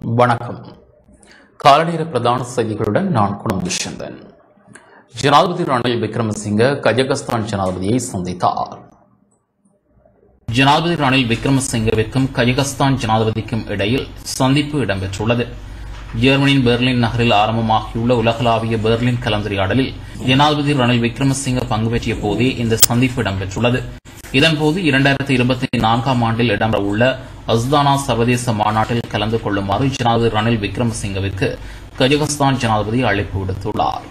வணக்கம் காலநேர பிரதான செய்திகளுடன் நான் குணம் துஷ்யந்தன் ஜனாதிபதி ரணில் விக்ரமசிங்க கஜகஸ்தான் ஜனாதிபதியை சந்தித்தார் ஜனாதிபதி ரணில் விக்ரமசிங்கவிற்கும் கஜகஸ்தான் ஜனாதிபதிக்கும் இடையில் சந்திப்பு இடம்பெற்றுள்ளது ஜெர்மனியின் பெர்லின் நகரில் ஆரம்பமாகியுள்ள உலகளாவிய பெர்லின் கலந்துரையாடலில் ஜனாதிபதி ரணில் விக்ரமசிங்க பங்கு பெற்றிய போதே இந்த சந்திப்பு இடம்பெற்றுள்ளது இதன்போது இரண்டாயிரத்தி இருபத்தி நான்காம் ஆண்டில் இடம்பெறவுள்ள அஸ்தானா சர்வதேச மாநாட்டில் கலந்து கொள்ளுமாறு ஜனாதிபதி ரணில் விக்ரமசிங்கவிற்கு கஜகஸ்தான் ஜனாதிபதி அழைப்பு விடுத்துள்ளார்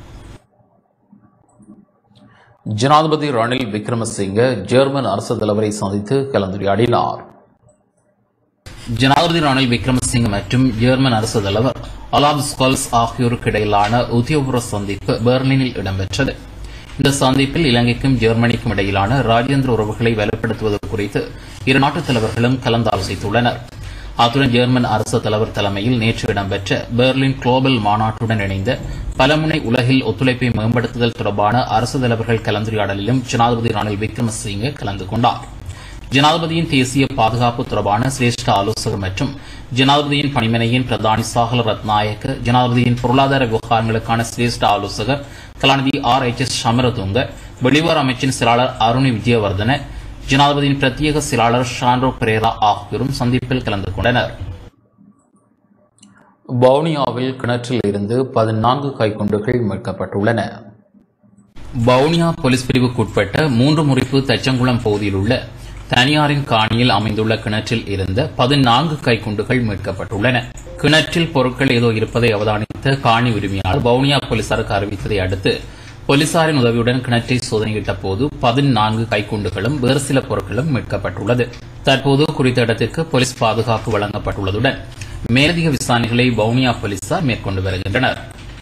ஜனாதிபதி ரணில் விக்ரமசிங்க ஜெர்மன் அரசு தலைவரை சந்தித்து கலந்துரையாடினார் ஜனாதிபதி ரணில் விக்ரமசிங்க மற்றும் ஜெர்மன் அரசு தலைவர் அலாப் ஸ்கால்ஸ் ஆகியோருக்கு இடையிலான உத்தியோகபூர்வ சந்திப்பு பெர்லினில் இடம்பெற்றது இந்த சந்திப்பில் இலங்கைக்கும் ஜெர்மனிக்கும் இடையிலான ராஜேந்திர உறவுகளை வலுப்படுத்துவது குறித்து இரு நாட்டு தலைவர்களும் கலந்தாலோசித்துள்ளனர் அத்துடன் ஜெர்மன் அரசு தலைவர் தலைமையில் நேற்று இடம்பெற்ற பெர்லின் குளோபல் மாநாட்டுடன் இணைந்த பலமுனை உலகில் ஒத்துழைப்பை மேம்படுத்துதல் தொடர்பான அரசு தலைவர்கள் கலந்துரையாடலிலும் ஜனாதிபதி ரணில் விக்ரமசிங்கே கலந்து கொண்டார் ஜனாதிபதியின் தேசிய பாதுகாப்பு தொடர்பான சிரேஷ்ட ஆலோசகர் மற்றும் ஜனாதிபதியின் பணிமனையின் பிரதானி சாகல ரத்நாயக்க ஜனாதிபதியின் பொருளாதார விவகாரங்களுக்கான சிரேஷ்ட ஆலோசகர் கலாநிதி ஆர் எச் எஸ் சமரதுங்க வெளிவார அமைச்சின் செயலாளர் அருணி விஜயவர்தன ஜனாதிபதியின் பிரத்யேக செயலாளர் ஷான்ரோ பெரேரா ஆகியோரும் சந்திப்பில் கலந்து கொண்டனர் வவுனியாவில் கிணற்றில் இருந்து பதினான்கு கைக்குண்டுகள் மீட்கப்பட்டுள்ளன வவுனியா போலீஸ் பிரிவுக்குட்பட்ட மூன்று முறிப்பு தச்சங்குளம் பகுதியில் உள்ள தனியாரின் காணியில் அமைந்துள்ள கிணற்றில் இருந்த பதினான்கு கைக்குண்டுகள் மீட்கப்பட்டுள்ளன கிணற்றில் பொருட்கள் ஏதோ இருப்பதை அவதானித்த காணி உரிமையாளர் வவுனியா போலீசாருக்கு அறிவித்ததை அடுத்து போலீசாரின் உதவியுடன் கிணற்றை சோதனையிட்ட போது பதினான்கு கைக்குண்டுகளும் வேறு சில பொருட்களும் மீட்கப்பட்டுள்ளது தற்போது குறித்த இடத்திற்கு போலீஸ் பாதுகாப்பு வழங்கப்பட்டுள்ளதுடன் மேலதிக விசாரணைகளை வவுனியா போலீசார் மேற்கொண்டு வருகின்றனர்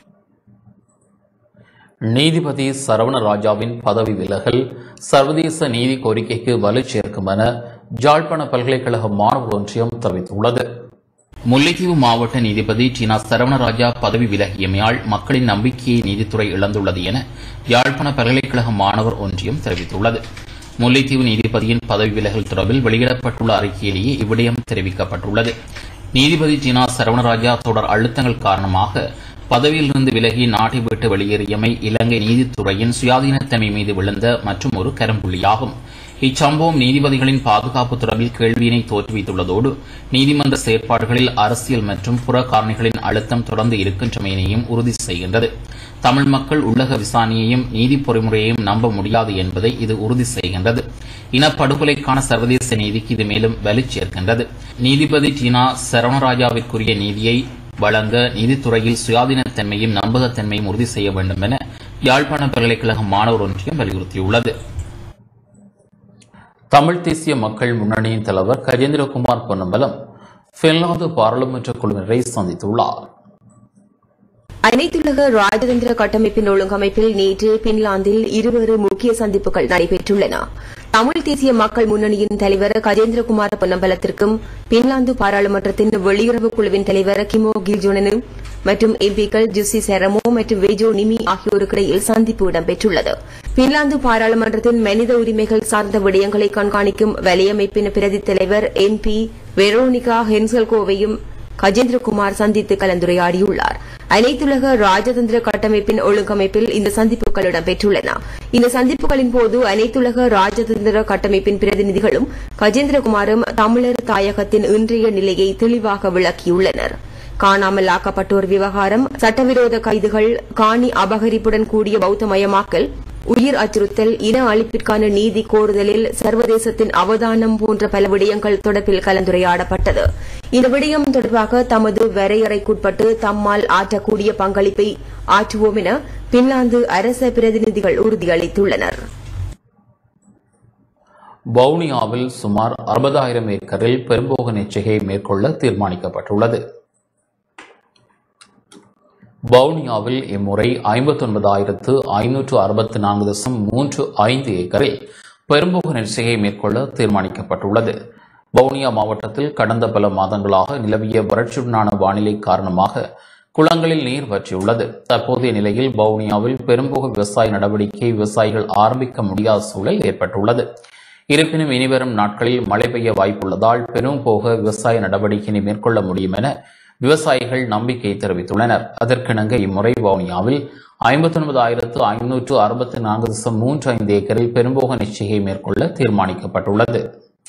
நீதிபதி சரவணராஜாவின் பதவி விலகல் சர்வதேச நீதி கோரிக்கைக்கு வலு சேர்க்கும் என ஜாழ்ப்பாண பல்கலைக்கழக மாணவர் ஒன்றியம் தெரிவித்துள்ளது முல்லைத்தீவு மாவட்ட நீதிபதி சீனா சரவணராஜா பதவி விலகியமையால் மக்களின் நம்பிக்கையை நீதித்துறை இழந்துள்ளது என யாழ்ப்பாண பல்கலைக்கழக மாணவர் ஒன்றியம் தெரிவித்துள்ளது முல்லைத்தீவு நீதிபதியின் பதவி விலகல் தொடர்பில் வெளியிடப்பட்டுள்ள அறிக்கையிலேயே இவ்விடயம் தெரிவிக்கப்பட்டுள்ளது நீதிபதி சீனா சரவணராஜா தொடர் அழுத்தங்கள் காரணமாக பதவியிலிருந்து விலகி நாட்டை விட்டு வெளியேறியமை இலங்கை நீதித்துறையின் சுயாதீனத்தன்மை மீது விழுந்த மற்றும் ஒரு கரும்புள்ளியாகும் இச்சம்பவம் நீதிபதிகளின் பாதுகாப்பு தொடர்பில் கேள்வியினை தோற்றுவித்துள்ளதோடு நீதிமன்ற செயற்பாடுகளில் அரசியல் மற்றும் புற காரணிகளின் அழுத்தம் தொடர்ந்து இருக்கின்றமையினையும் உறுதி செய்கின்றது தமிழ் மக்கள் உள்ளக விசாரணையையும் நீதி பொறிமுறையையும் நம்ப முடியாது என்பதை இது உறுதி செய்கின்றது இனப்படுகொலைக்கான சர்வதேச நீதிக்கு இது மேலும் வலு சேர்க்கின்றது நீதிபதி டீனா சரவணராஜாவிற்குரிய நீதியை வழங்க நீதித்துறையில் சுயாதீனத்தன்மையும் நம்பகத்தன்மையும் உறுதி செய்ய வேண்டும் என யாழ்ப்பாண பல்கலைக்கழக மாணவர் ஒன்றியம் வலியுறுத்தியுள்ளது தமிழ் தேசிய மக்கள் முன்னணியின் தலைவர் கஜேந்திரகுமார் பொன்னம்பலம் பின்லாந்து பாராளுமன்ற குழுவினரை சந்தித்துள்ளார் அனைத்துலக ராஜதந்திர கட்டமைப்பின் ஒழுங்கமைப்பில் நேற்று பின்லாந்தில் இருவேறு முக்கிய சந்திப்புகள் நடைபெற்றுள்ளன தமிழ் தேசிய மக்கள் முன்னணியின் தலைவர் கஜேந்திரகுமார பொன்னம்பலத்திற்கும் பின்லாந்து பாராளுமன்றத்தின் வெளியுறவு குழுவின் தலைவர் கிமோ கில்ஜோனனும் மற்றும் எம்பிக்கள் ஜுசி செரமோ மற்றும் வேஜோ நிமி ஆகியோருக்கிடையில் சந்திப்பு இடம்பெற்றுள்ளது பின்லாந்து பாராளுமன்றத்தின் மனித உரிமைகள் சார்ந்த விடயங்களை கண்காணிக்கும் வலையமைப்பின் பிரதி தலைவர் என் பி வெரோனிகா ஹென்சல்கோவையும் கஜேந்திரகுமார் சந்தித்து கலந்துரையாடியுள்ளார் அனைத்துலக ராஜதந்திர கட்டமைப்பின் ஒழுங்கமைப்பில் இந்த சந்திப்புகள் இடம்பெற்றுள்ளன இந்த சந்திப்புகளின் போது அனைத்துலக ராஜதந்திர கட்டமைப்பின் பிரதிநிதிகளும் கஜேந்திரகுமாரும் தமிழர் தாயகத்தின் இன்றைய நிலையை தெளிவாக விளக்கியுள்ளனர் காணாமல் ஆக்கப்பட்டோர் விவகாரம் சட்டவிரோத கைதுகள் காணி அபகரிப்புடன் கூடிய பௌத்தமயமாக்கல் உயிர் அச்சுறுத்தல் இன அழிப்பிற்கான நீதி கோருதலில் சர்வதேசத்தின் அவதானம் போன்ற பல விடயங்கள் தொடர்பில் கலந்துரையாடப்பட்டது இந்த விடயம் தொடர்பாக தமது வரையறைக்குட்பட்டு தம்மால் ஆற்றக்கூடிய பங்களிப்பை ஆற்றுவோம் என பின்லாந்து அரச பிரதிநிதிகள் உறுதியளித்துள்ளனர் வவுனியாவில் சுமார் அறுபதாயிரம் ஏக்கரில் பெரும்போக நிச்சயை மேற்கொள்ள தீர்மானிக்கப்பட்டுள்ளது வவுனியாவில் இம்முறை ஐம்பத்தொன்பதாயிரத்து ஐநூற்று அறுபத்தி நான்கு தசம் மூன்று ஐந்து ஏக்கரில் பெரும்போக நிச்சயை மேற்கொள்ள தீர்மானிக்கப்பட்டுள்ளது வவுனியா மாவட்டத்தில் கடந்த பல மாதங்களாக நிலவிய வறட்சியுடனான வானிலை காரணமாக குளங்களில் நீர் வற்றியுள்ளது தற்போதைய நிலையில் வவுனியாவில் பெரும்போக விவசாய நடவடிக்கை விவசாயிகள் ஆரம்பிக்க முடியாத சூழல் ஏற்பட்டுள்ளது இருப்பினும் இனிவரும் நாட்களில் மழை பெய்ய வாய்ப்புள்ளதால் பெரும் போக விவசாய நடவடிக்கையை மேற்கொள்ள முடியும் என விவசாயிகள் நம்பிக்கை தெரிவித்துள்ளனர் அதற்கிணங்க இம்முறை வவுனியாவில் ஐம்பத்தி ஒன்பதாயிரத்து ஐநூற்று அறுபத்தி நான்கு தசம் மூன்று ஐந்து ஏக்கரில் பெரும்போக நிச்சயை மேற்கொள்ள தீர்மானிக்கப்பட்டுள்ளது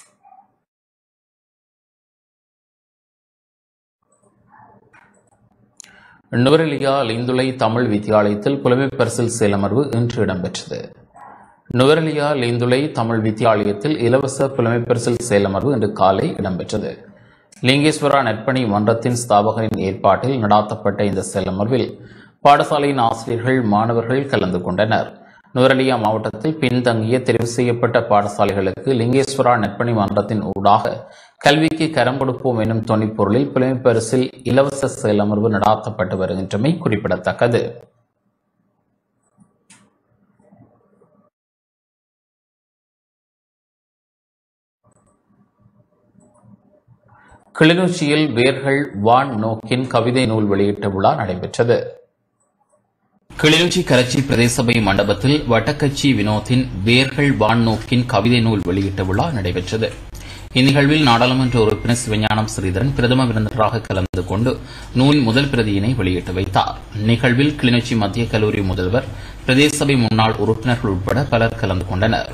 நுவரெலியா லிந்துலை தமிழ் வித்தியாலயத்தில் புலமைப் பரிசில் செயலமர்வு இன்று இடம்பெற்றது நுவரெலியா லிந்துலை தமிழ் வித்தியாலயத்தில் இலவச புலமைப் பரிசில் செயலமர்வு இன்று காலை இடம்பெற்றது லிங்கேஸ்வரா நற்பணி மன்றத்தின் ஸ்தாபகரின் ஏற்பாட்டில் நடாத்தப்பட்ட இந்த செயலமர்வில் பாடசாலையின் ஆசிரியர்கள் மாணவர்கள் கலந்து கொண்டனர் நுவரெலியா மாவட்டத்தில் பின்தங்கிய தெரிவு செய்யப்பட்ட பாடசாலைகளுக்கு லிங்கேஸ்வரா நற்பணி மன்றத்தின் ஊடாக கல்விக்கு கரம் கொடுப்போம் எனும் தொனிப்பொருளில் புலமைப் பரிசில் இலவச செயலமர்வு நடாத்தப்பட்டு வருகின்றமை குறிப்பிடத்தக்கது கிளிநொச்சியில் வேர்கள் வான் நோக்கின் கவிதை நூல் வெளியிட்ட விழா நடைபெற்றது கிளிநொச்சி கரச்சி பிரதேசபை மண்டபத்தில் வட்டக்கச்சி வினோத்தின் வேர்கள் வான் நோக்கின் கவிதை நூல் வெளியிட்ட விழா நடைபெற்றது இந்நிகழ்வில் நாடாளுமன்ற உறுப்பினர் சிவஞானம் ஸ்ரீதரன் பிரதம விருந்தினராக கலந்து கொண்டு நூல் முதல் பிரதியினை வெளியிட்டு வைத்தார் நிகழ்வில் கிளிநொச்சி மத்திய கல்லூரி முதல்வர் பிரதேசபை முன்னாள் உறுப்பினர்கள் உட்பட பலர் கலந்து கொண்டனர்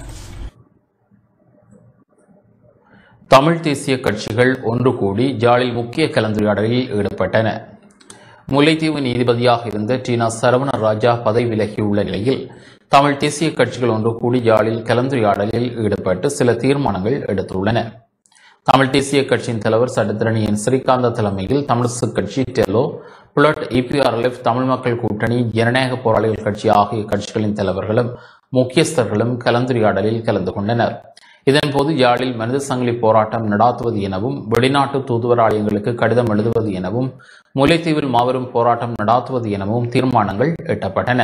தமிழ் தேசிய கட்சிகள் ஒன்று கூடி ஜாலில் முக்கிய கலந்துரையாடலில் ஈடுபட்டன முல்லைத்தீவு நீதிபதியாக இருந்த டீனா சரவண ராஜா பதவி விலகியுள்ள நிலையில் தமிழ் தேசிய கட்சிகள் ஒன்று கூடி ஜாலில் கலந்துரையாடலில் ஈடுபட்டு சில தீர்மானங்கள் எடுத்துள்ளன தமிழ் தேசிய கட்சியின் தலைவர் சட்டத்திரணி என் ஸ்ரீகாந்த தலைமையில் தமிழிசு கட்சி டெலோ புலட் இபிஆர்எல்எஃப் தமிழ் மக்கள் கூட்டணி ஜனநாயக போராளிகள் கட்சி ஆகிய கட்சிகளின் தலைவர்களும் முக்கியஸ்தர்களும் கலந்துரையாடலில் கலந்து கொண்டனர் இதன்போது யாழில் மனித சங்கிலி போராட்டம் நடாத்துவது எனவும் வெளிநாட்டு தூதுவராலயங்களுக்கு கடிதம் எழுதுவது எனவும் முல்லைத்தீவில் மாபெரும் போராட்டம் நடாத்துவது எனவும் தீர்மானங்கள் எட்டப்பட்டன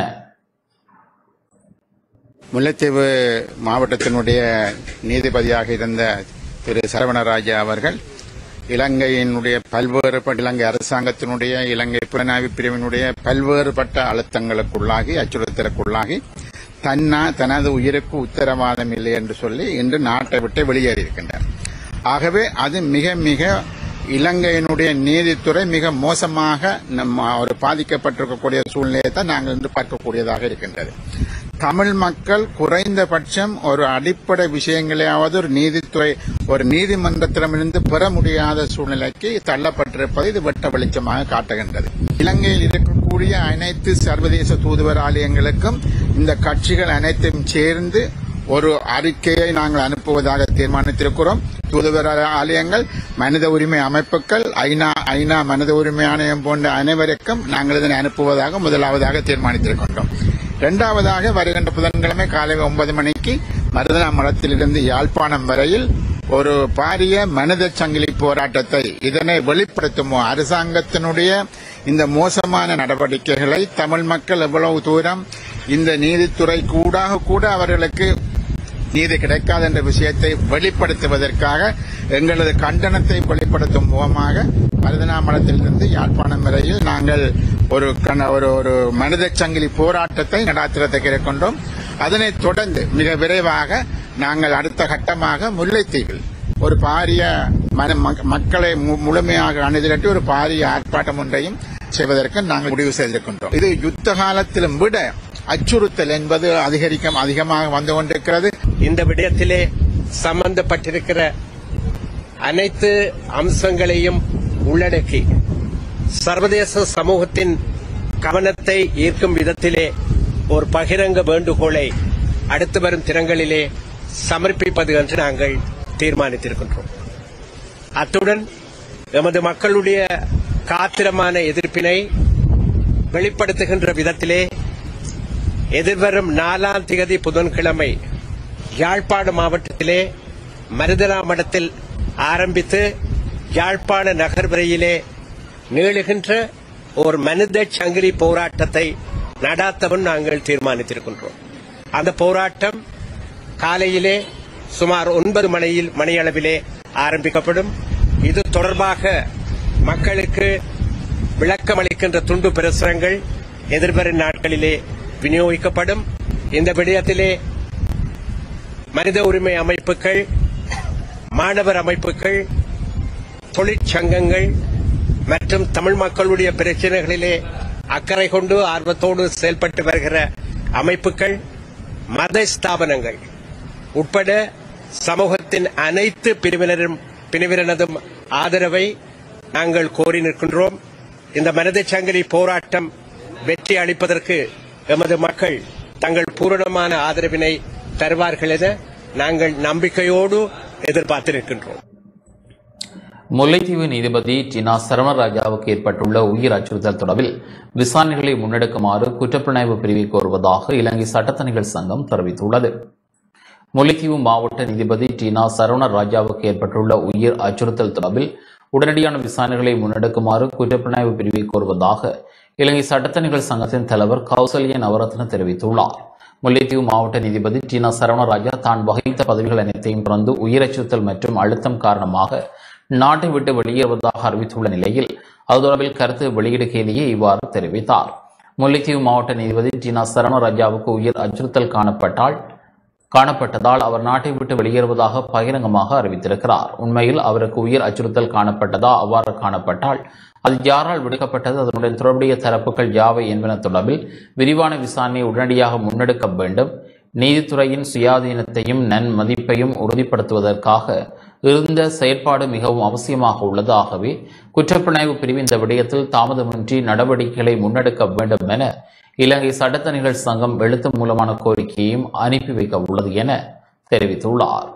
முல்லைத்தீவு மாவட்டத்தினுடைய நீதிபதியாக இருந்த திரு சரவணராஜா அவர்கள் இலங்கையினுடைய பல்வேறுபட்ட இலங்கை அரசாங்கத்தினுடைய இலங்கை புலனாய்வு பிரிவினுடைய பல்வேறுபட்ட அழுத்தங்களுக்குள்ளாகி அச்சுறுத்தலுக்குள்ளாகி தன்னா தனது உயிருக்கு உத்தரவாதம் இல்லை என்று சொல்லி இன்று நாட்டை விட்டு வெளியேறியிருக்கின்றார் ஆகவே அது மிக மிக இலங்கையினுடைய நீதித்துறை மிக மோசமாக நம்ம ஒரு பாதிக்கப்பட்டிருக்கக்கூடிய சூழ்நிலையை தான் நாங்கள் இன்று பார்க்கக்கூடியதாக இருக்கின்றது தமிழ் மக்கள் குறைந்தபட்சம் ஒரு அடிப்படை விஷயங்களையாவது ஒரு நீதித்துறை ஒரு நீதிமன்றத்திடமிருந்து பெற முடியாத சூழ்நிலைக்கு தள்ளப்பட்டிருப்பது இது வெட்ட வெளிச்சமாக காட்டுகின்றது இலங்கையில் இருக்கக்கூடிய அனைத்து சர்வதேச தூதுவர் ஆலயங்களுக்கும் இந்த கட்சிகள் அனைத்தையும் சேர்ந்து ஒரு அறிக்கையை நாங்கள் அனுப்புவதாக தீர்மானித்திருக்கிறோம் தூதுவர் ஆலயங்கள் மனித உரிமை அமைப்புகள் ஐநா ஐநா மனித உரிமை ஆணையம் போன்ற அனைவருக்கும் நாங்கள் இதனை அனுப்புவதாக முதலாவதாக தீர்மானித்திருக்கின்றோம் இரண்டாவதாக வருகின்ற புதன்கிழமை காலை ஒன்பது மணிக்கு மருதனா மடத்திலிருந்து யாழ்ப்பாணம் வரையில் ஒரு பாரிய மனித சங்கிலி போராட்டத்தை இதனை வெளிப்படுத்தும் அரசாங்கத்தினுடைய இந்த மோசமான நடவடிக்கைகளை தமிழ் மக்கள் எவ்வளவு தூரம் இந்த நீதித்துறை கூடாக கூட அவர்களுக்கு நீதி கிடைக்காது என்ற விஷயத்தை வெளிப்படுத்துவதற்காக எங்களது கண்டனத்தை வெளிப்படுத்தும் முகமாக மருதனாமலத்திலிருந்து யாழ்ப்பாணம் வரையில் நாங்கள் ஒரு கண- ஒரு ஒரு மனித சங்கிலி போராட்டத்தை நடாத்துறதுக்கு இருக்கின்றோம் அதனைத் தொடர்ந்து மிக விரைவாக நாங்கள் அடுத்த கட்டமாக முல்லைத்தீவில் ஒரு பாரிய மன- மக்- மக்களை மு- முழுமையாக அணிதிரட்டி ஒரு பாரிய ஆர்ப்பாட்டம் ஒன்றையும் செய்வதற்கு நாங்கள் முடிவு செய்திருக்கின்றோம் இது யுத்த காலத்திலும் விட அச்சுறுத்தல் என்பது அதிகரிக்க அதிகமாக வந்து கொண்டிருக்கிறது இந்த விடயத்திலே சம்பந்தப்பட்டிருக்கிற அனைத்து அம்சங்களையும் உள்ளடக்கி சர்வதேச சமூகத்தின் கவனத்தை ஈர்க்கும் விதத்திலே ஒரு பகிரங்க வேண்டுகோளை அடுத்து வரும் தினங்களிலே சமர்ப்பிப்பது என்று நாங்கள் தீர்மானித்திருக்கின்றோம் அத்துடன் எமது மக்களுடைய காத்திரமான எதிர்ப்பினை வெளிப்படுத்துகின்ற விதத்திலே எதிர்வரும் நாலாம் திகதி புதன்கிழமை யாழ்ப்பாண மாவட்டத்திலே மருதலா மடத்தில் ஆரம்பித்து யாழ்ப்பாண நகர் வரையிலே நீளுகின்ற ஒரு மனித சங்கிலி போராட்டத்தை நடாத்தவும் நாங்கள் தீர்மானித்திருக்கின்றோம் அந்த போராட்டம் காலையிலே சுமார் ஒன்பது மணியில் மணியளவிலே ஆரம்பிக்கப்படும் இது தொடர்பாக மக்களுக்கு விளக்கமளிக்கின்ற துண்டு பிரசுரங்கள் எதிர்வரும் நாட்களிலே விநியோகிக்கப்படும் இந்த விடயத்திலே மனித உரிமை அமைப்புகள் மாணவர் அமைப்புகள் தொழிற்சங்கங்கள் மற்றும் தமிழ் மக்களுடைய பிரச்சனைகளிலே அக்கறை கொண்டு ஆர்வத்தோடு செயல்பட்டு வருகிற அமைப்புகள் மத ஸ்தாபனங்கள் உட்பட சமூகத்தின் அனைத்து பிரிவினரும் பிரிவினரதும் ஆதரவை நாங்கள் கோரி நிற்கின்றோம் இந்த மனதை சங்கிலி போராட்டம் வெற்றி அளிப்பதற்கு எமது மக்கள் தங்கள் பூரணமான ஆதரவினை தருவார்கள் என நாங்கள் நம்பிக்கையோடு எதிர்பார்த்து நிற்கின்றோம் முல்லைத்தீவு நீதிபதி டினா சரவணராஜாவுக்கு ஏற்பட்டுள்ள உயிர் அச்சுறுத்தல் தொடர்பில் விசாரணைகளை முன்னெடுக்குமாறு குற்றப்புலனாய்வு பிரிவை கோருவதாக இலங்கை சட்டத்தணிகள் சங்கம் தெரிவித்துள்ளது முல்லைத்தீவு மாவட்ட நீதிபதி டினா சரவணராஜாவுக்கு ஏற்பட்டுள்ள உயிர் அச்சுறுத்தல் தொடர்பில் உடனடியான விசாரணைகளை முன்னெடுக்குமாறு குற்றப்புலனாய்வு பிரிவை கோருவதாக இலங்கை சட்டத்தணிகள் சங்கத்தின் தலைவர் கௌசல்ய நவரத்ன தெரிவித்துள்ளார் முல்லைத்தீவு மாவட்ட நீதிபதி டினா சரவணராஜா தான் வகித்த பதவிகள் அனைத்தையும் தொடர்ந்து உயிர் அச்சுறுத்தல் மற்றும் அழுத்தம் காரணமாக நாட்டை விட்டு வெளியேறுவதாக அறிவித்துள்ள நிலையில் அது தொடர்பில் கருத்து வெளியிடுகையிலேயே இவ்வாறு தெரிவித்தார் முல்லைத்தீவு மாவட்ட நீதிபதி டினா சரவணராஜாவுக்கு உயிர் அச்சுறுத்தல் காணப்பட்டால் காணப்பட்டதால் அவர் நாட்டை விட்டு வெளியேறுவதாக பகிரங்கமாக அறிவித்திருக்கிறார் உண்மையில் அவருக்கு உயிர் அச்சுறுத்தல் காணப்பட்டதா அவ்வாறு காணப்பட்டால் அது யாரால் விடுக்கப்பட்டது அதனுடன் தொடர்புடைய தரப்புகள் யாவை என்பன தொடர்பில் விரிவான விசாரணையை உடனடியாக முன்னெடுக்க வேண்டும் நீதித்துறையின் சுயாதீனத்தையும் நன்மதிப்பையும் உறுதிப்படுத்துவதற்காக இருந்த செயற்பாடு மிகவும் அவசியமாக உள்ளது ஆகவே குற்றப்புலனாய்வு பிரிவு இந்த விடயத்தில் தாமதமின்றி நடவடிக்கைகளை முன்னெடுக்க வேண்டும் என இலங்கை சட்டத்தணிகள் சங்கம் எழுத்து மூலமான கோரிக்கையையும் அனுப்பி வைக்க உள்ளது என தெரிவித்துள்ளார்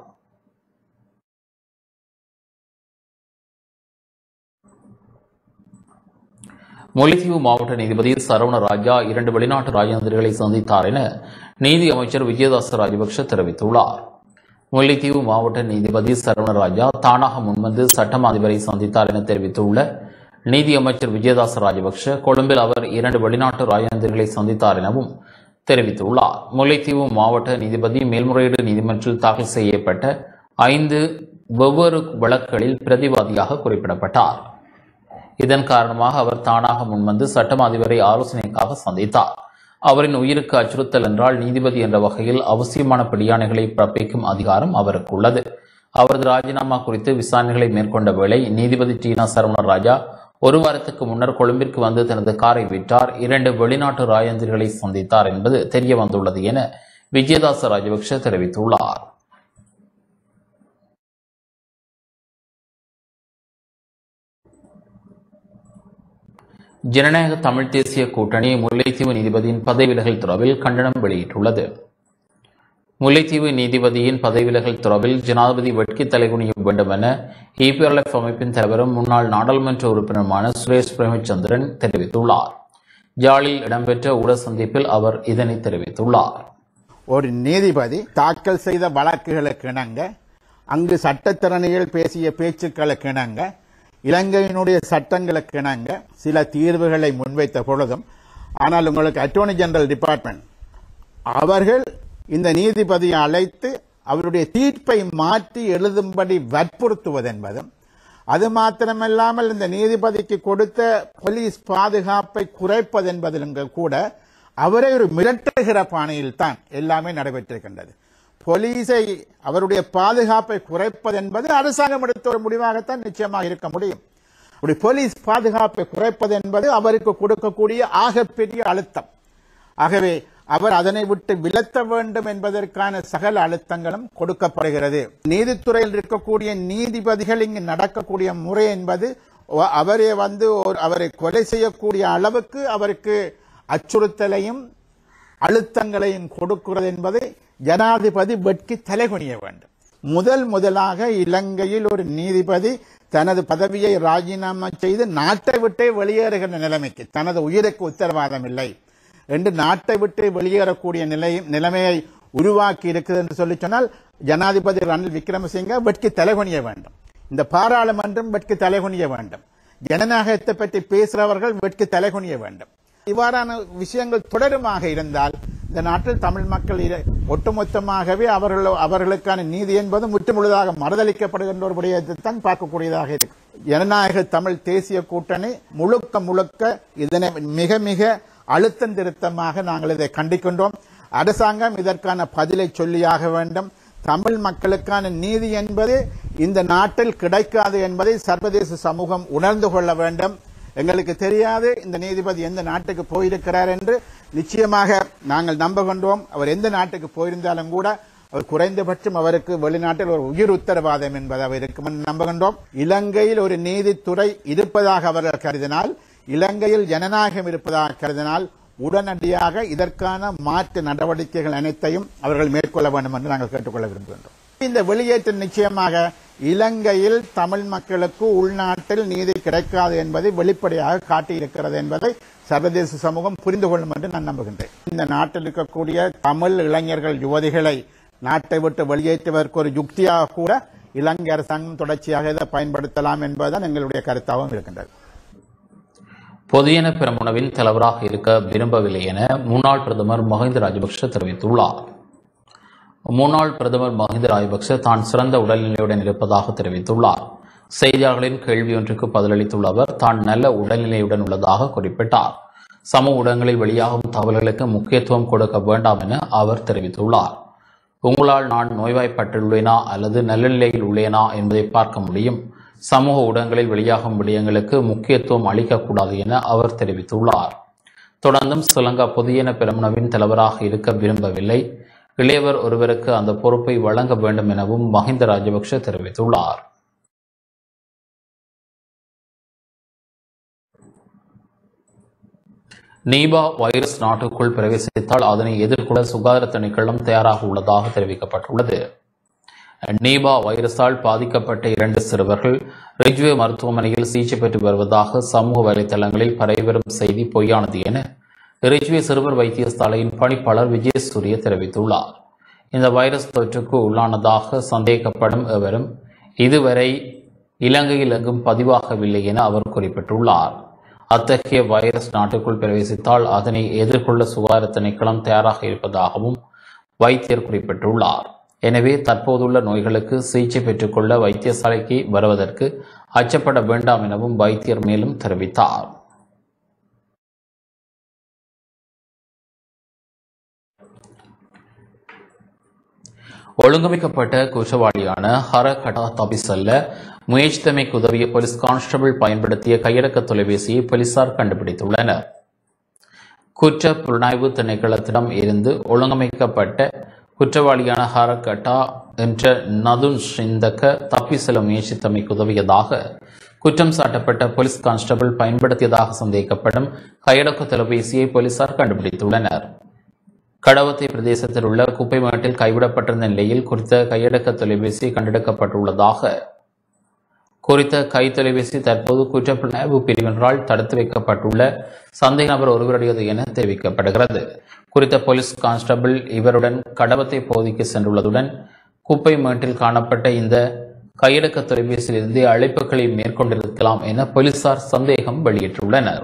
முல்லைத்தீவு மாவட்ட நீதிபதி சரவணராஜா இரண்டு வெளிநாட்டு ராஜேந்திரர்களை சந்தித்தார் என நீதி அமைச்சர் விஜயதாச ராஜபக்ஷ தெரிவித்துள்ளார் முல்லைத்தீவு மாவட்ட நீதிபதி சரவணராஜா தானாக முன்வந்து சட்டம் அதிபரை சந்தித்தார் என தெரிவித்துள்ள நீதி அமைச்சர் விஜயதாச ராஜபக்ஷ கொழும்பில் அவர் இரண்டு வெளிநாட்டு ராஜேந்திரர்களை சந்தித்தார் எனவும் தெரிவித்துள்ளார் முல்லைத்தீவு மாவட்ட நீதிபதி மேல்முறையீடு நீதிமன்றில் தாக்கல் செய்யப்பட்ட ஐந்து வெவ்வேறு வழக்குகளில் பிரதிவாதியாக குறிப்பிடப்பட்டார் இதன் காரணமாக அவர் தானாக முன்வந்து சட்டம் அதிபரை ஆலோசனைக்காக சந்தித்தார் அவரின் உயிருக்கு அச்சுறுத்தல் என்றால் நீதிபதி என்ற வகையில் அவசியமான பிடியாணைகளை பிறப்பிக்கும் அதிகாரம் அவருக்கு உள்ளது அவரது ராஜினாமா குறித்து விசாரணைகளை மேற்கொண்ட வேளை நீதிபதி டீனா சரவணராஜா ஒரு வாரத்துக்கு முன்னர் கொழும்பிற்கு வந்து தனது காரை விட்டார் இரண்டு வெளிநாட்டு ராயந்திரிகளை சந்தித்தார் என்பது தெரிய வந்துள்ளது என விஜயதாச ராஜபக்ஷ தெரிவித்துள்ளார் ஜனநாயக தமிழ் தேசிய கூட்டணி முல்லைத்தீவு நீதிபதியின் பதவி விலகல் தொடர்பில் கண்டனம் வெளியிட்டுள்ளது முல்லைத்தீவு நீதிபதியின் பதவி விலகல் தொடர்பில் ஜனாதிபதி வெட்கி தலைகுனிய வேண்டும் என இபிஆர்எஃப் அமைப்பின் தலைவரும் முன்னாள் நாடாளுமன்ற உறுப்பினருமான சுரேஷ் பிரேமச்சந்திரன் தெரிவித்துள்ளார் ஜாலில் இடம்பெற்ற ஊடக சந்திப்பில் அவர் இதனை தெரிவித்துள்ளார் ஒரு நீதிபதி தாக்கல் செய்த வழக்குகளுக்கு இணங்க அங்கு சட்டத்திறனிகள் பேசிய பேச்சுக்களுக்கு இணங்க இலங்கையினுடைய சட்டங்களுக்கு இணங்க சில தீர்வுகளை முன்வைத்த பொழுதும் ஆனால் உங்களுக்கு அட்டோர்னி ஜெனரல் டிபார்ட்மெண்ட் அவர்கள் இந்த நீதிபதியை அழைத்து அவருடைய தீர்ப்பை மாற்றி எழுதும்படி வற்புறுத்துவது என்பதும் அது மாத்திரமல்லாமல் இந்த நீதிபதிக்கு கொடுத்த போலீஸ் பாதுகாப்பை குறைப்பது என்பதிலும் கூட அவரை ஒரு மிரட்டுகிற பாணியில் தான் எல்லாமே நடைபெற்றிருக்கின்றது போலீஸை அவருடைய பாதுகாப்பை குறைப்பது என்பது அரசாங்கம் எடுத்த ஒரு முடிவாகத்தான் நிச்சயமாக இருக்க முடியும் அப்படி போலீஸ் பாதுகாப்பை குறைப்பது என்பது அவருக்கு கொடுக்கக்கூடிய ஆகப்பெரிய அழுத்தம் ஆகவே அவர் அதனை விட்டு விலத்த வேண்டும் என்பதற்கான சகல அழுத்தங்களும் கொடுக்கப்படுகிறது நீதித்துறையில் இருக்கக்கூடிய நீதிபதிகள் இங்கு நடக்கக்கூடிய முறை என்பது ஒ- அவரை வந்து ஒரு- அவரை கொலை செய்யக்கூடிய அளவுக்கு அவருக்கு அச்சுறுத்தலையும் அழுத்தங்களையும் கொடுக்கிறது என்பதை ஜனாதிபதி வெட்கி தலைகுனிய வேண்டும் முதல் முதலாக இலங்கையில் ஒரு நீதிபதி தனது பதவியை ராஜினாமா செய்து நாட்டை விட்டே வெளியேறுகிற நிலைமைக்கு தனது உயிருக்கு உத்தரவாதம் இல்லை என்று நாட்டை விட்டு வெளியேறக்கூடிய நிலை நிலைமையை உருவாக்கி இருக்குது என்று சொல்லி சொன்னால் ஜனாதிபதி ரணில் விக்ரமசிங்க வெட்கி தலைகுனிய வேண்டும் இந்த பாராளுமன்றம் வெட்கி தலைகுனிய வேண்டும் ஜனநாயகத்தை பற்றி பேசுகிறவர்கள் வெட்கி தலைகுனிய வேண்டும் இவ்வாறான விஷயங்கள் தொடருமாக இருந்தால் இந்த நாட்டில் தமிழ் மக்கள் இர- ஒட்டுமொத்தமாகவே அவர்கள் அவர்களுக்கான நீதி என்பது முற்றுமுழுதாக மறுதளிக்கப்படுகின்ற ஒரு விடயத்தை தான் பார்க்கக்கூடியதாக இருக்கு ஜனநாயக தமிழ் தேசிய கூட்டணி முழுக்க முழுக்க இதனை மிக மிக அழுத்தம் திருத்தமாக நாங்கள் இதை கண்டிக்கின்றோம் அரசாங்கம் இதற்கான பதிலை சொல்லியாக வேண்டும் தமிழ் மக்களுக்கான நீதி என்பது இந்த நாட்டில் கிடைக்காது என்பதை சர்வதேச சமூகம் உணர்ந்து கொள்ள வேண்டும் எங்களுக்கு தெரியாது இந்த நீதிபதி எந்த நாட்டுக்கு போயிருக்கிறார் என்று நிச்சயமாக நாங்கள் நம்புகின்றோம் அவர் எந்த நாட்டுக்கு போயிருந்தாலும் கூட அவர் குறைந்தபட்சம் அவருக்கு வெளிநாட்டில் ஒரு உயிர் உத்தரவாதம் என்பது அவர் இருக்கும் என்று நம்புகின்றோம் இலங்கையில் ஒரு நீதித்துறை இருப்பதாக அவர்கள் கருதினால் இலங்கையில் ஜனநாயகம் இருப்பதாக கருதினால் உடனடியாக இதற்கான மாற்று நடவடிக்கைகள் அனைத்தையும் அவர்கள் மேற்கொள்ள வேண்டும் என்று நாங்கள் கேட்டுக்கொள்ள விரும்புகின்றோம் இந்த வெளியேற்றம் நிச்சயமாக இலங்கையில் தமிழ் மக்களுக்கு உள்நாட்டில் நீதி கிடைக்காது என்பதை வெளிப்படையாக காட்டியிருக்கிறது என்பதை சர்வதேச சமூகம் புரிந்து கொள்ளும் என்று நான் நம்புகின்றேன் இந்த நாட்டில் இருக்கக்கூடிய தமிழ் இளைஞர்கள் யுவதிகளை நாட்டை விட்டு வெளியேற்றுவதற்கு ஒரு யுக்தியாக கூட இலங்கை அரசாங்கம் தொடர்ச்சியாக இதை பயன்படுத்தலாம் என்பதுதான் எங்களுடைய கருத்தாகவும் இருக்கின்றது பொதுஜன பெரமுனவின் தலைவராக இருக்க விரும்பவில்லை என முன்னாள் பிரதமர் மஹிந்த ராஜபக்ஷ தெரிவித்துள்ளார் முன்னாள் பிரதமர் மஹிந்த ராஜபக்ஷ தான் சிறந்த உடல்நிலையுடன் இருப்பதாக தெரிவித்துள்ளார் செய்தியாளர்களின் கேள்வி ஒன்றுக்கு பதிலளித்துள்ள அவர் தான் நல்ல உடல்நிலையுடன் உள்ளதாக குறிப்பிட்டார் சமூக ஊடகங்களில் வெளியாகும் தகவல்களுக்கு முக்கியத்துவம் கொடுக்க வேண்டாம் என அவர் தெரிவித்துள்ளார் உங்களால் நான் நோய்வாய்ப்பட்டுள்ளேனா அல்லது நல்ல நிலையில் உள்ளேனா என்பதை பார்க்க முடியும் சமூக ஊடகங்களில் வெளியாகும் விடயங்களுக்கு முக்கியத்துவம் அளிக்கக்கூடாது என அவர் தெரிவித்துள்ளார் தொடர்ந்தும் ஸ்ரீலங்கா பொதுஜன பெரமுனவின் தலைவராக இருக்க விரும்பவில்லை இளையவர் ஒருவருக்கு அந்த பொறுப்பை வழங்க வேண்டும் எனவும் மஹிந்த ராஜபக்ஷ தெரிவித்துள்ளார் நீபா வைரஸ் நாட்டுக்குள் பிரவேசித்தால் அதனை எதிர்கொள்ள சுகாதார திணைக்களம் தயாராக உள்ளதாக தெரிவிக்கப்பட்டுள்ளது நீபா வைரஸால் பாதிக்கப்பட்ட இரண்டு சிறுவர்கள் ரிஜ்வே மருத்துவமனையில் சிகிச்சை பெற்று வருவதாக சமூக வலைதளங்களில் பரவிவரும் செய்தி பொய்யானது என ரிஜ்வே சிறுவர் வைத்தியசாலையின் பணிப்பாளர் விஜயசூரிய தெரிவித்துள்ளார் இந்த வைரஸ் தொற்றுக்கு உள்ளானதாக சந்தேகப்படும் எவரும் இதுவரை இலங்கையில் எங்கும் பதிவாகவில்லை என அவர் குறிப்பிட்டுள்ளார் அத்தகைய வைரஸ் நாட்டுக்குள் பிரவேசித்தால் அதனை எதிர்கொள்ள சுகாதார திணைக்களம் தயாராக இருப்பதாகவும் வைத்தியர் குறிப்பிட்டுள்ளார் எனவே தற்போதுள்ள நோய்களுக்கு சிகிச்சை பெற்றுக்கொள்ள வைத்தியசாலைக்கு வருவதற்கு அச்சப்பட வேண்டாம் எனவும் வைத்தியர் மேலும் தெரிவித்தார் ஒழுங்கமைக்கப்பட்ட குற்றவாளியான ஹர கடா தப்பி செல்ல முயற்சித்தமைக்கு உதவிய போலீஸ் கான்ஸ்டபிள் பயன்படுத்திய கையடக்க தொலைபேசியை போலீசார் கண்டுபிடித்துள்ளனர் குற்ற புலனாய்வு திணைக்களத்திடம் இருந்து ஒழுங்கமைக்கப்பட்ட குற்றவாளியான ஹரகட்டா என்ற நதுன் சிந்தக்க தப்பி செல்ல முயற்சித்தமைக்கு உதவியதாக குற்றம் சாட்டப்பட்ட போலீஸ் கான்ஸ்டபிள் பயன்படுத்தியதாக சந்தேகிக்கப்படும் கையடக்க தொலைபேசியை போலீசார் கண்டுபிடித்துள்ளனர் கடவத்தை பிரதேசத்தில் உள்ள குப்பை மேட்டில் கைவிடப்பட்டிருந்த நிலையில் குறித்த கையடக்க தொலைபேசி கண்டெடுக்கப்பட்டுள்ளதாக குறித்த கை தொலைபேசி தற்போது குற்றப்புலனாய்வு பிரிவினரால் தடுத்து வைக்கப்பட்டுள்ள சந்தேக நபர் ஒருவருடையது என தெரிவிக்கப்படுகிறது குறித்த போலீஸ் கான்ஸ்டபிள் இவருடன் கடவத்தை பகுதிக்கு சென்றுள்ளதுடன் குப்பை மேட்டில் காணப்பட்ட இந்த கையடக்க தொலைபேசியிலிருந்து அழைப்புகளை மேற்கொண்டிருக்கலாம் என போலீசார் சந்தேகம் வெளியிட்டுள்ளனர்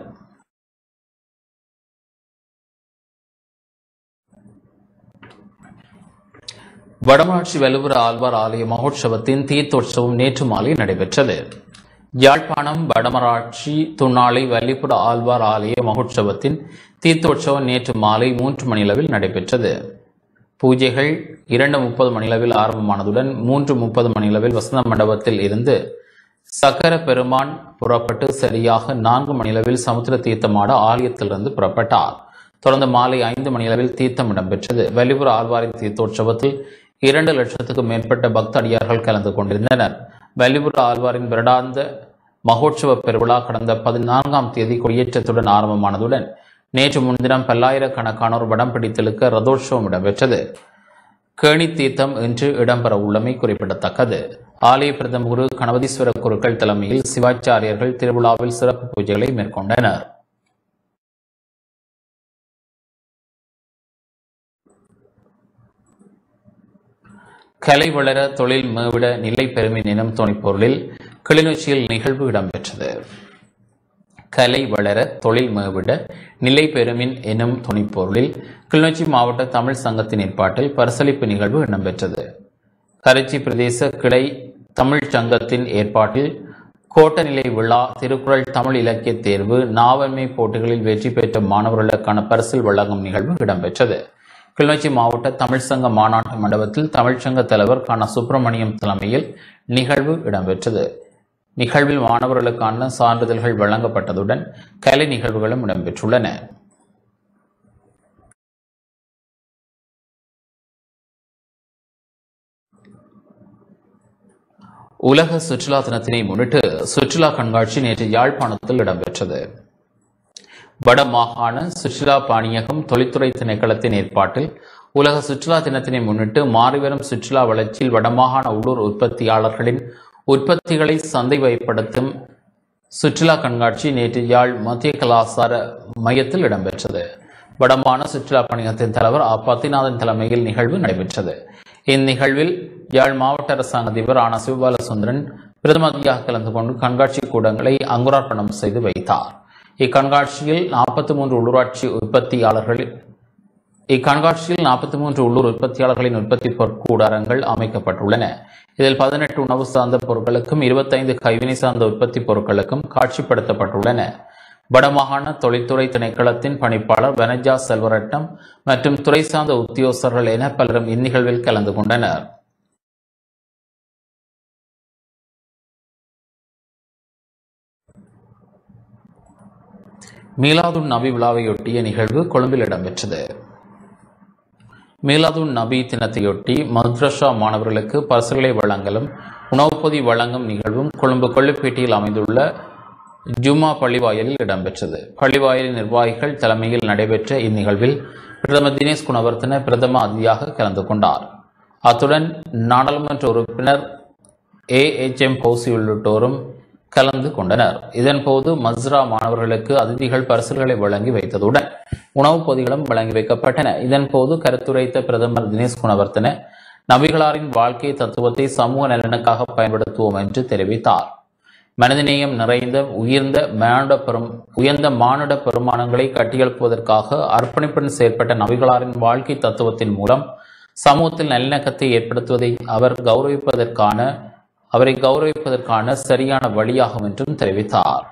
வடமராட்சி வெலுபுர ஆழ்வார் ஆலய மகோற்சவத்தின் தீர்த்தோற்சவம் நேற்று மாலை நடைபெற்றது யாழ்ப்பாணம் வடமராட்சி துண்ணாலை வல்லிபுர ஆழ்வார் ஆலய மகோற்சவத்தின் தீர்த்தோற்சவம் நேற்று மாலை மூன்று மணியளவில் நடைபெற்றது பூஜைகள் இரண்டு முப்பது மணியளவில் ஆரம்பமானதுடன் மூன்று முப்பது மணியளவில் வசந்த மண்டபத்தில் இருந்து சக்கர பெருமான் புறப்பட்டு சரியாக நான்கு மணியளவில் சமுத்திர தீர்த்தமாட ஆலயத்திலிருந்து புறப்பட்டார் தொடர்ந்து மாலை ஐந்து மணியளவில் தீர்த்தம் இடம்பெற்றது வெளிபுற ஆழ்வாரின் தீர்த்தோற்சவத்தில் இரண்டு லட்சத்துக்கும் மேற்பட்ட பக்த அடியார்கள் கலந்து கொண்டிருந்தனர் வெளிபுற ஆழ்வாரின் வருடாந்த மகோற்சவ பெருவிழா கடந்த பதினான்காம் தேதி கொடியேற்றத்துடன் ஆரம்பமானதுடன் நேற்று முன்தினம் பல்லாயிரக்கணக்கானோர் வடம் பிடித்தலுக்கு ரதோற்சவம் இடம்பெற்றது கேணி தீர்த்தம் இன்று இடம்பெற உள்ளமை குறிப்பிடத்தக்கது ஆலய பிரதம குரு கணபதீஸ்வர குருக்கள் தலைமையில் சிவாச்சாரியர்கள் திருவிழாவில் சிறப்பு பூஜைகளை மேற்கொண்டனர் கலை வளர தொழில் மேவிட நிலை பெருமை எனும் துணைப்பொருளில் கிளிநொச்சியில் நிகழ்வு இடம்பெற்றது கலை வளர தொழில் மேவிட நிலை பெருமின் எனும் துணைப்பொருளில் கிளிநொச்சி மாவட்ட தமிழ் சங்கத்தின் ஏற்பாட்டில் பரிசளிப்பு நிகழ்வு இடம்பெற்றது கரைச்சி பிரதேச கிளை தமிழ் சங்கத்தின் ஏற்பாட்டில் கோட்டநிலை விழா திருக்குறள் தமிழ் இலக்கிய தேர்வு நாவன்மை போட்டிகளில் வெற்றி பெற்ற மாணவர்களுக்கான பரிசில் வழங்கும் நிகழ்வு இடம்பெற்றது கிளிநொச்சி மாவட்ட தமிழ் சங்க மாநாட்டு மண்டபத்தில் தமிழ்ச்சங்க தலைவர் கன சுப்பிரமணியம் தலைமையில் நிகழ்வு இடம்பெற்றது நிகழ்வில் மாணவர்களுக்கான சான்றிதழ்கள் வழங்கப்பட்டதுடன் கலை நிகழ்வுகளும் இடம்பெற்றுள்ளன உலக சுற்றுலா தினத்தினை முன்னிட்டு சுற்றுலா கண்காட்சி நேற்று யாழ்ப்பாணத்தில் இடம்பெற்றது வட மாகாண சுற்றுலா பாணியகம் தொழில்துறை திணைக்களத்தின் ஏற்பாட்டில் உலக சுற்றுலா தினத்தினை முன்னிட்டு மாறிவரும் சுற்றுலா வளர்ச்சியில் வடமாகாண உள்ளூர் உற்பத்தியாளர்களின் உற்பத்திகளை சந்தை வயப்படுத்தும் சுற்றுலா கண்காட்சி நேற்று யாழ் மத்திய கலாசார மையத்தில் இடம்பெற்றது வடமான சுற்றுலா பணியகத்தின் தலைவர் ஆ பத்திநாதன் தலைமையில் நிகழ்வு நடைபெற்றது இந்நிகழ்வில் யாழ் மாவட்ட அரசாங்க அதிபர் ஆன சிவபாலசுந்தரன் பிரதமதியாக கலந்து கொண்டு கண்காட்சி கூடங்களை அங்குரார்ப்பணம் செய்து வைத்தார் இக்கண்காட்சியில் நாற்பத்தி மூன்று உள்ளூராட்சி உற்பத்தியாளர்கள் இக்கண்காட்சியில் நாற்பத்தி மூன்று உள்ளூர் உற்பத்தியாளர்களின் உற்பத்தி பொருட்கூடாரங்கள் அமைக்கப்பட்டுள்ளன இதில் பதினெட்டு உணவு சார்ந்த பொருட்களுக்கும் இருபத்தைந்து கைவினை சார்ந்த உற்பத்தி பொருட்களுக்கும் காட்சிப்படுத்தப்பட்டுள்ளன வடமாகாண தொழில்துறை திணைக்களத்தின் பணிப்பாளர் வனஜா செல்வரட்னம் மற்றும் துறை சார்ந்த உத்தியோகஸ்தர்கள் என பலரும் இந்நிகழ்வில் கலந்து கொண்டனர் மீலாதுன் நபி விழாவையொட்டிய நிகழ்வு கொழும்பில் இடம்பெற்றது மீலாதுன் நபி தினத்தையொட்டி மத்ரஷா மாணவர்களுக்கு பரிசுகளை வழங்கலும் உணவுப் பொதி வழங்கும் நிகழ்வும் கொழும்பு கொள்ளுப்பேட்டையில் அமைந்துள்ள ஜும்மா பள்ளிவாயலில் இடம்பெற்றது பள்ளிவாயலின் நிர்வாகிகள் தலைமையில் நடைபெற்ற இந்நிகழ்வில் பிரதமர் தினேஷ் குணவர்த்தன பிரதம அதிதியாக கலந்து கொண்டார் அத்துடன் நாடாளுமன்ற உறுப்பினர் ஏ எச் எம் பௌசி உள்ளிட்டோரும் கலந்து கொண்டனர் இதன்போது மஸ்ரா மாணவர்களுக்கு அதிதிகள் பரிசுகளை வழங்கி வைத்ததுடன் உணவுப் பொதிகளும் வழங்கி வைக்கப்பட்டன இதன்போது கருத்துரைத்த பிரதமர் தினேஷ் குணவர்த்தன நபிகளாரின் வாழ்க்கை தத்துவத்தை சமூக நலனுக்காக பயன்படுத்துவோம் என்று தெரிவித்தார் மனிதநேயம் நிறைந்த உயர்ந்த மானுட பெரும் உயர்ந்த மானுட பெருமானங்களை கட்டியெழுப்புவதற்காக அர்ப்பணிப்புடன் செயற்பட்ட நபிகளாரின் வாழ்க்கை தத்துவத்தின் மூலம் சமூகத்தில் நல்லிணக்கத்தை ஏற்படுத்துவதை அவர் கௌரவிப்பதற்கான அவரை கௌரவிப்பதற்கான சரியான வழியாகும் என்றும் தெரிவித்தார்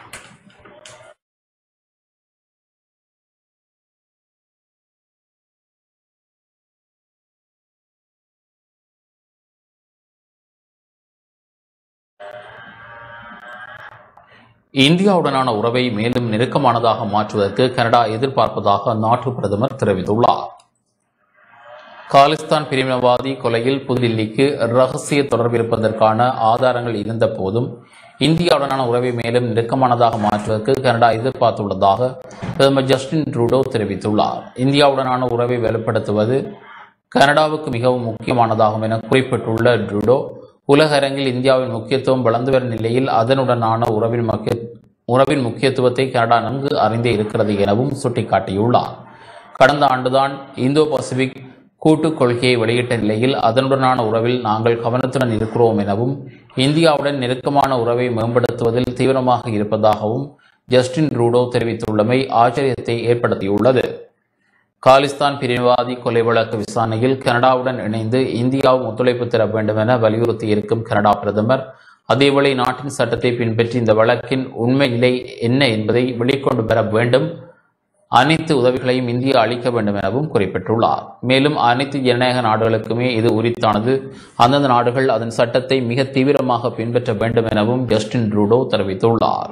இந்தியாவுடனான உறவை மேலும் நெருக்கமானதாக மாற்றுவதற்கு கனடா எதிர்பார்ப்பதாக அந்நாட்டு பிரதமர் தெரிவித்துள்ளார் காலிஸ்தான் பிரிவினவாதி கொலையில் புதுடில்லிக்கு ரகசிய தொடர்பு இருப்பதற்கான ஆதாரங்கள் இருந்த போதும் இந்தியாவுடனான உறவை மேலும் நெருக்கமானதாக மாற்றுவதற்கு கனடா எதிர்பார்த்துள்ளதாக பிரதமர் ஜஸ்டின் ட்ரூடோ தெரிவித்துள்ளார் இந்தியாவுடனான உறவை வலுப்படுத்துவது கனடாவுக்கு மிகவும் முக்கியமானதாகும் என குறிப்பிட்டுள்ள ட்ரூடோ உலக அரங்கில் இந்தியாவின் முக்கியத்துவம் வளர்ந்து வரும் நிலையில் அதனுடனான உறவின் முக்கிய உறவின் முக்கியத்துவத்தை கனடா நன்கு அறிந்தே இருக்கிறது எனவும் சுட்டிக்காட்டியுள்ளார் கடந்த ஆண்டுதான் இந்தோ பசிபிக் கூட்டுக் கொள்கையை வெளியிட்ட நிலையில் அதனுடனான உறவில் நாங்கள் கவனத்துடன் இருக்கிறோம் எனவும் இந்தியாவுடன் நெருக்கமான உறவை மேம்படுத்துவதில் தீவிரமாக இருப்பதாகவும் ஜஸ்டின் ரூடோ தெரிவித்துள்ளமை ஆச்சரியத்தை ஏற்படுத்தியுள்ளது காலிஸ்தான் பிரிவினவாதி கொலை வழக்கு விசாரணையில் கனடாவுடன் இணைந்து இந்தியாவும் ஒத்துழைப்பு தர வேண்டும் என வலியுறுத்தி இருக்கும் கனடா பிரதமர் அதேவேளை நாட்டின் சட்டத்தை பின்பற்றி இந்த வழக்கின் உண்மை நிலை என்ன என்பதை வெளிக்கொண்டு பெற வேண்டும் அனைத்து உதவிகளையும் இந்தியா அளிக்க வேண்டும் எனவும் குறிப்பிட்டுள்ளார் மேலும் அனைத்து ஜனநாயக நாடுகளுக்குமே இது உரித்தானது அந்தந்த நாடுகள் அதன் சட்டத்தை மிக தீவிரமாக பின்பற்ற வேண்டும் எனவும் ஜஸ்டின் ட்ரூடோ தெரிவித்துள்ளார்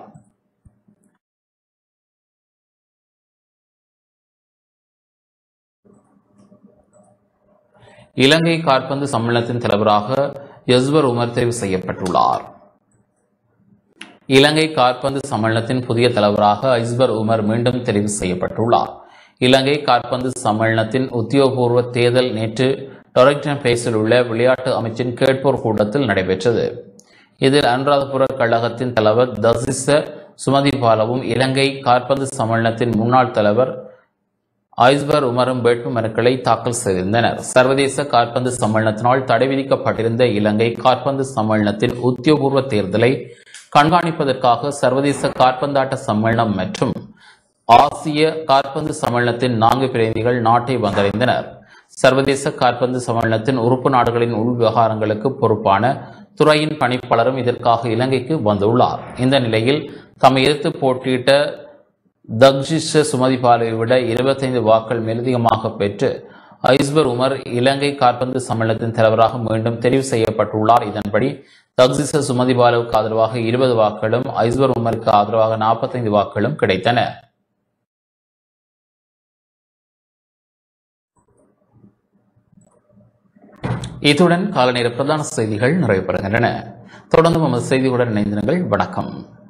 இலங்கை காற்பந்து சம்மேளனத்தின் தலைவராக யஸ்வர் உமர் தெரிவு செய்யப்பட்டுள்ளார் இலங்கை காற்பந்து சம்மேளனத்தின் புதிய தலைவராக ஐஸ்வர் உமர் மீண்டும் தெரிவு செய்யப்பட்டுள்ளார் இலங்கை காற்பந்து சம்மேளனத்தின் உத்தியோகபூர்வ தேர்தல் நேற்று டொரக்டன் பிளேஸில் உள்ள விளையாட்டு அமைச்சின் கேட்போர் கூட்டத்தில் நடைபெற்றது இதில் அனுராதபுர கழகத்தின் தலைவர் தசிச சுமதி பாலவும் இலங்கை காற்பந்து சம்மேளனத்தின் முன்னாள் தலைவர் ஐஸ்வர் உமரும் வேட்பு மனுக்களை தாக்கல் செய்திருந்தனர் சர்வதேச காற்பந்து சம்மேளனத்தினால் தடை விதிக்கப்பட்டிருந்த இலங்கை காற்பந்து சம்மேளனத்தின் உத்தியோகபூர்வ தேர்தலை கண்காணிப்பதற்காக சர்வதேச காற்பந்தாட்ட சம்மேளனம் மற்றும் ஆசிய காற்பந்து சம்மேளனத்தின் நான்கு பிரதிநிதிகள் நாட்டை வந்தடைந்தனர் சர்வதேச காற்பந்து சம்மேளனத்தின் உறுப்பு நாடுகளின் உள் விவகாரங்களுக்கு பொறுப்பான துறையின் பணிப்பாளரும் இதற்காக இலங்கைக்கு வந்துள்ளார் இந்த நிலையில் தம்மை எதிர்த்து போட்டியிட்ட தக்ஷிஷ சுமதிபாலை விட இருபத்தைந்து வாக்கள் மேலதிகமாக பெற்று ஐஸ்வர் உமர் இலங்கை காற்பந்து சம்மேளனத்தின் தலைவராக மீண்டும் தெரிவு செய்யப்பட்டுள்ளார் இதன்படி தக்சிச சுமதி பாலுவுக்கு ஆதரவாக இருபது வாக்குகளும் ஐஸ்வர் உமருக்கு ஆதரவாக நாற்பத்தைந்து வாக்குகளும் கிடைத்தன இத்துடன் காலநேர பிரதான செய்திகள் நிறைவு பெறுகின்றன தொடர்ந்து நமது செய்திகளுடன் இணைந்திருங்கள் வணக்கம்